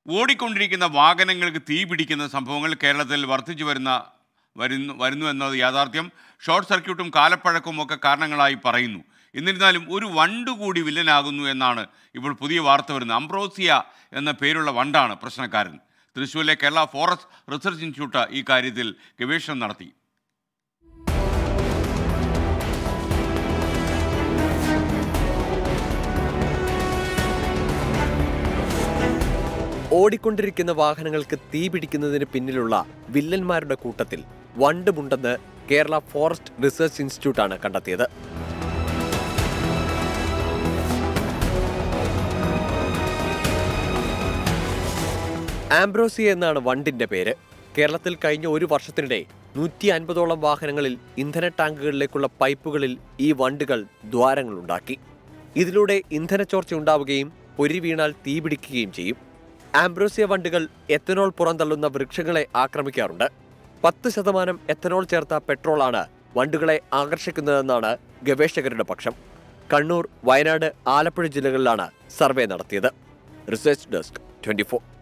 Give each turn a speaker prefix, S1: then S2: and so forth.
S1: ഓടിക്കൊണ്ടിരിക്കുന്ന വാഹനങ്ങൾക്ക് തീ പിടിക്കുന്ന സംഭവങ്ങൾ കേരളത്തിൽ വർദ്ധിച്ചു വരുന്ന വരുന്നു വരുന്നു എന്നത് യാഥാർത്ഥ്യം ഷോർട്ട് സർക്യൂട്ടും കാലപ്പഴക്കവും ഒക്കെ കാരണങ്ങളായി പറയുന്നു എന്നിരുന്നാലും ഒരു വണ്ട് കൂടി വില്ലനാകുന്നു എന്നാണ് ഇപ്പോൾ പുതിയ വാർത്ത വരുന്നത് അംബ്രോസിയ എന്ന പേരുള്ള വണ്ടാണ് പ്രശ്നക്കാരൻ തൃശ്ശൂരിലെ കേരള ഫോറസ്റ്റ് റിസർച്ച് ഇൻസ്റ്റിറ്റ്യൂട്ട് ഈ കാര്യത്തിൽ ഗവേഷണം നടത്തി
S2: ഓടിക്കൊണ്ടിരിക്കുന്ന വാഹനങ്ങൾക്ക് തീ പിടിക്കുന്നതിന് പിന്നിലുള്ള വില്ലന്മാരുടെ കൂട്ടത്തിൽ വണ്ടുമുണ്ടെന്ന് കേരള ഫോറസ്റ്റ് റിസർച്ച് ഇൻസ്റ്റിറ്റ്യൂട്ടാണ് കണ്ടെത്തിയത് ആംബ്രോസിയ എന്നാണ് വണ്ടിന്റെ പേര് കേരളത്തിൽ കഴിഞ്ഞ ഒരു വർഷത്തിനിടെ നൂറ്റി അൻപതോളം വാഹനങ്ങളിൽ ഇന്ധന ടാങ്കുകളിലേക്കുള്ള പൈപ്പുകളിൽ ഈ വണ്ടുകൾ ദ്വാരങ്ങളുണ്ടാക്കി ഇതിലൂടെ ഇന്ധനച്ചോർച്ച ഉണ്ടാവുകയും പൊരി വീണാൽ തീപിടിക്കുകയും ചെയ്യും ആംബ്രോസിയ വണ്ടുകൾ എത്തനോൾ പുറന്തള്ളുന്ന വൃക്ഷങ്ങളെ ആക്രമിക്കാറുണ്ട് പത്ത് ശതമാനം എത്തനോൾ ചേർത്ത പെട്രോളാണ് വണ്ടുകളെ ആകർഷിക്കുന്നതെന്നാണ് ഗവേഷകരുടെ പക്ഷം കണ്ണൂർ വയനാട് ആലപ്പുഴ ജില്ലകളിലാണ് സർവേ നടത്തിയത് റിസർച്ച് ഡെസ്ക് ട്വന്റി